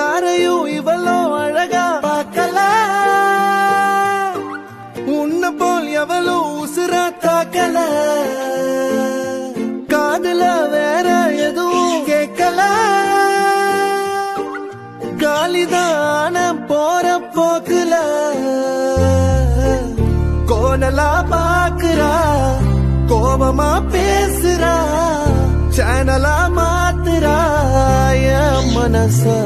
யாரையும் இவளோ அழகா பார்க்கல உன்னை போல் எவளும் உசுரா தாக்கல காதுல வேற எதுவும் கேட்கல காலிதான போற போக்குல கோணலா பாக்குறா கோபமா பேசுறா சேனலா மாத்துறா என் மனச